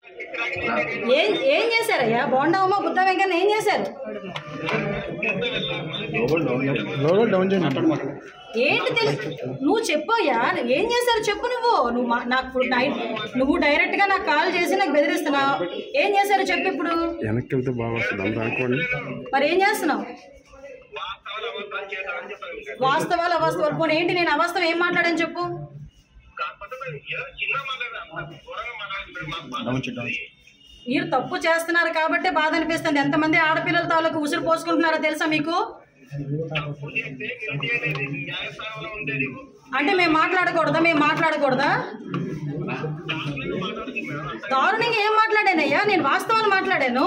ఏం ఏం చేశారయ్యా బోండవమ్మ బుద్ధ వెంకన్న ఏం చేశారు లోగో డౌన్ చేయండి ఏంటి తెలుసు నువ్వు చెప్పయ్యా ఏం చేశారు చెప్పు నువ్వు నువ్వు మా- నాకు ఇప్పుడు నైట్ నువ్వు డైరెక్ట్ గా నాకు కాల్ చేసి నాకు బెదిరిస్తున్నావు ఏం చేశారు చెప్పు ఇప్పుడు వెనక్కి వెళ్తే బాగా వస్తుంది అంత అనుకోండి మరి ఏం చేస్తున్నావు వాస్తవాలు అవాస్తవాలు పోనీ ఏంటి నేను అవాస్తవం ఏం మాట్లాడని చెప్పు మీరు తప్పు చేస్తున్నారు కాబట్టి బాధ అనిపిస్తుంది ఎంతమంది ఆడపిల్లల తాలూకు ఉసురు పోసుకుంటున్నారో తెలుసా మీకు అంటే మేము మాట్లాడకూడదా మేము మాట్లాడకూడదా దారుణంగా ఏం మాట్లాడానయ్యా నేను వాస్తవాలు మాట్లాడాను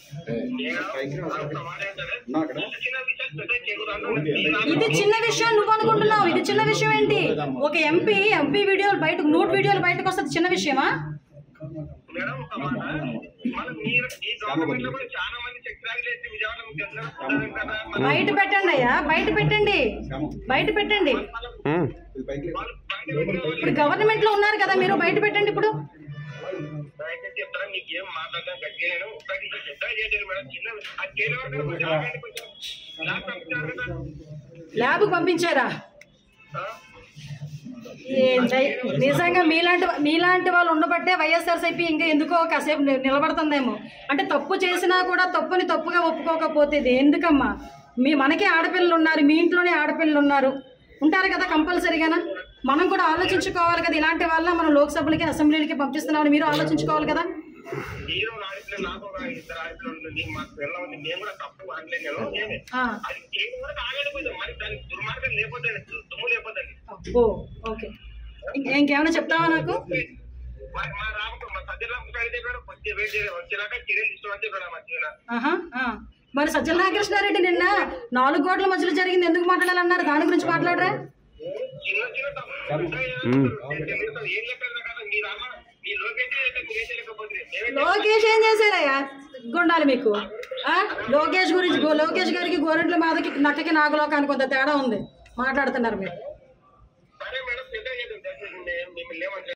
ఇది చిన్న విషయం నువ్వు అనుకుంటున్నావు ఇది చిన్న విషయం ఏంటి ఒక ఎంపీ ఎంపీ వీడియోలు బయటకు నోట్ వీడియోలు బయటకు వస్తుంది చిన్న విషయమా మేడం ఒక మాట మనం మీరు ఈ గవర్నమెంట్ లో కూడా చాలా మంది చక్రాలు వేసి విజయవాడలో మీకు అందరూ కదా మన బయట పెట్టండి అయ్యా బయట పెట్టండి బయట పెట్టండి ఉమ్. వాళ్ళు బయట పెట్టిన వాళ్ళు ఇప్పుడు గవర్నమెంట్ లో ఉన్నారు కదా మీరు బయట పెట్టండి ఇప్పుడు బయట చెప్తారా మీకు ఏం మాట్లాడడం గట్టిగా నేను ఒకటి చెప్తా చేయలేదు మేడం చిన్న అది చేయని వరకు కొంచెం ఆగండి కొంచెం ల్యాబ్ పంపించారు కదా ల్యాబ్ పంపించారా ఆ? ఏంటై నిజంగా మీలాంటి మీలాంటి వాళ్ళు ఉండబట్టే వైఎస్ఆర్సీపీ ఇంకా ఎందుకో కాసేపు ని- నిలబడుతుందేమో అంటే తప్పు చేసినా కూడా తప్పుని తప్పుగా ఒప్పుకోకపోతే ఇది ఎందుకమ్మా మీ మనకే ఆడపిల్లలు ఉన్నారు మీ ఇంట్లోనే ఆడపిల్లలు ఉన్నారు ఉంటారు కదా కంపల్సరీగానా మనం కూడా ఆలోచించుకోవాలి కదా ఇలాంటి వాళ్ళ మనం లోక్సభలకి అసెంబ్లీలకి పంపిస్తున్నామని మీరు ఆలోచించుకోవాలి కదా హీరో ఆడిపిల్ల నాకు ఒక ఇద్దరు ఆడిపిల్లలు ఉంది మాకు పిల్ల ఉంది నేను కూడా తప్పు అనలేదు నేను నేనే. ఆ, అది చేయని వరకు ఆగడిపోయింది మరి దాని దుర్మార్గం లేకపోతే దుమ్ము లేకపోతే ఓ ఓకే ఇంక- ఇంకేమైనా చెప్తావా నాకు మా మా రామకు మా సజ్జరామకు అడిగితే కూడా వచ్చి వెయిట్ చేయలేదు వచ్చేదాకా చర్యలు తీసుకోమని చెప్పాడు ఆ మధ్యన ఆహా, ఆ. మరి సత్యనారాయణకృష్ణారెడ్డి నిన్న నాలుగు కోట్ల మధ్యలో జరిగింది ఎందుకు మాట్లాడాలన్నారు దాని గురించి మాట్లాడరా చిన్న చిన్న తప్పు తెలుసు. ఏం చెప్పారు కదా మీరు అమ్మ మీ లోకేష్ అయితే మీరేం చేయలేకపోతే మేమే లోకేష్ ఏం చేశారయ్యా గుండాలి మీకు ఆ? లోకేష్ గురించి గో- లోకేష్ గారికి గోరెంట్ల మాదకి నక్కకి నాగలోకానికి కొంత తేడా ఉంది మాట్లాడుతున్నారు మీరు సరే మేడం పెద్ద చేద్దాం దయచేసి మిమ్మల్ని ఏమంటారు